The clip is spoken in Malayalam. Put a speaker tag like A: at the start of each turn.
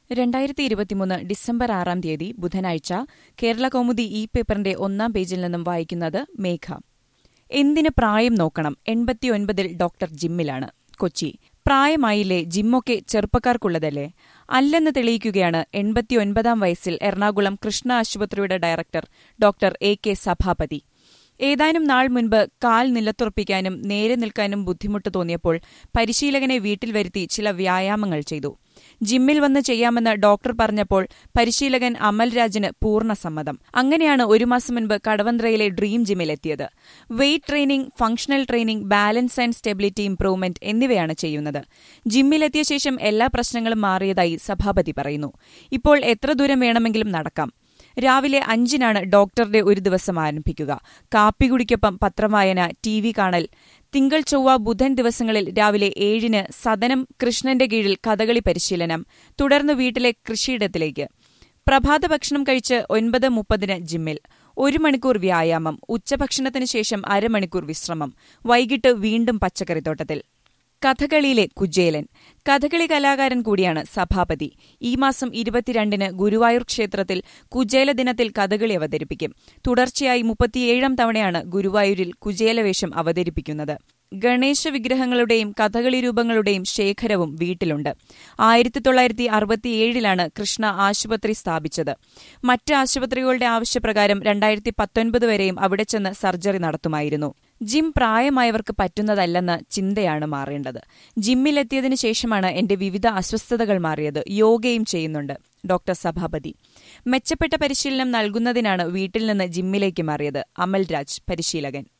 A: രണ്ടായിരത്തി ഇരുപത്തിമൂന്ന് ഡിസംബർ ആറാം തീയതി ബുധനാഴ്ച കേരള കൗമുദി ഇ പേപ്പറിന്റെ ഒന്നാം പേജിൽ നിന്നും വായിക്കുന്നത് മേഘ എന്തിന് പ്രായം നോക്കണം എൺപത്തിയൊൻപതിൽ ഡോക്ടർ ജിമ്മിലാണ് കൊച്ചി പ്രായമായില്ലേ ജിമ്മൊക്കെ ചെറുപ്പക്കാർക്കുള്ളതല്ലേ അല്ലെന്ന് തെളിയിക്കുകയാണ് എൺപത്തിയൊൻപതാം വയസ്സിൽ എറണാകുളം കൃഷ്ണ ആശുപത്രിയുടെ director doctor A K Sabhapathi ഏതാനും നാൾ മുൻപ് കാൽ നിലത്തുറപ്പിക്കാനും നേരെ നിൽക്കാനും ബുദ്ധിമുട്ട് തോന്നിയപ്പോൾ പരിശീലകനെ വീട്ടിൽ വരുത്തി ചില വ്യായാമങ്ങൾ ചെയ്തു ജിമ്മിൽ വന്ന് ചെയ്യാമെന്ന് ഡോക്ടർ പറഞ്ഞപ്പോൾ പരിശീലകൻ അമൽരാജിന് പൂർണ്ണ സമ്മതം അങ്ങനെയാണ് ഒരു മാസം മുൻപ് കടവന്ത്രയിലെ ഡ്രീം ജിമ്മിലെത്തിയത് weight training functional training balance and stability improvement എന്നിവയാണ് ചെയ്യുന്നത് ജിമ്മിലെത്തിയ ശേഷം എല്ലാ പ്രശ്നങ്ങളും മാറിയതായി സഭാപതി പറയുന്നു ഇപ്പോൾ എത്ര ദൂരം വേണമെങ്കിലും നടക്കാം രാവിലെ അഞ്ചിനാണ് ഡോക്ടറുടെ ഒരു ദിവസം ആരംഭിക്കുക കാപ്പികുടിക്കൊപ്പം പത്രവായന ടി വി കാണൽ തിങ്കൾ ചൊവ്വ ബുധൻ ദിവസങ്ങളിൽ രാവിലെ ഏഴിന് സദനം കൃഷ്ണന്റെ കീഴിൽ കഥകളി പരിശീലനം തുടർന്ന് വീട്ടിലെ കൃഷിയിടത്തിലേക്ക് പ്രഭാത ഭക്ഷണം കഴിച്ച് ഒൻപത് മുപ്പതിന് ജിമ്മിൽ ഒരു മണിക്കൂർ വ്യായാമം ഉച്ചഭക്ഷണത്തിന് ശേഷം അരമണിക്കൂർ വിശ്രമം വൈകിട്ട് വീണ്ടും പച്ചക്കറിത്തോട്ടത്തിൽ കഥകളിയിലെ കുജേലൻ കഥകളി കലാകാരൻ കൂടിയാണ് സഭാപതി ഈ മാസം ഇരുപത്തിരണ്ടിന് ഗുരുവായൂർ ക്ഷേത്രത്തിൽ കുജേല ദിനത്തിൽ കഥകളി അവതരിപ്പിക്കും തുടർച്ചയായി മുപ്പത്തിയേഴാം തവണയാണ് ഗുരുവായൂരിൽ കുജേലവേഷം അവതരിപ്പിക്കുന്നത് ഗണേശ വിഗ്രഹങ്ങളുടെയും കഥകളി രൂപങ്ങളുടെയും ശേഖരവും വീട്ടിലുണ്ട് ആയിരത്തി തൊള്ളായിരത്തി അറുപത്തിയേഴിലാണ് കൃഷ്ണ ആശുപത്രി സ്ഥാപിച്ചത് മറ്റ് ആശുപത്രികളുടെ ആവശ്യപ്രകാരം രണ്ടായിരത്തി പത്തൊൻപത് വരെയും അവിടെ ചെന്ന് സർജറി നടത്തുമായിരുന്നു ജിം പ്രായമായവർക്ക് പറ്റുന്നതല്ലെന്ന ചിന്തയാണ് മാറേണ്ടത് ജിമ്മിലെത്തിയതിനു ശേഷമാണ് എന്റെ വിവിധ അസ്വസ്ഥതകൾ മാറിയത് യോഗയും ചെയ്യുന്നുണ്ട് ഡോക്ടർ സഭാപതി മെച്ചപ്പെട്ട പരിശീലനം നൽകുന്നതിനാണ് വീട്ടിൽ നിന്ന് ജിമ്മിലേക്ക് മാറിയത് അമൽരാജ് പരിശീലകൻ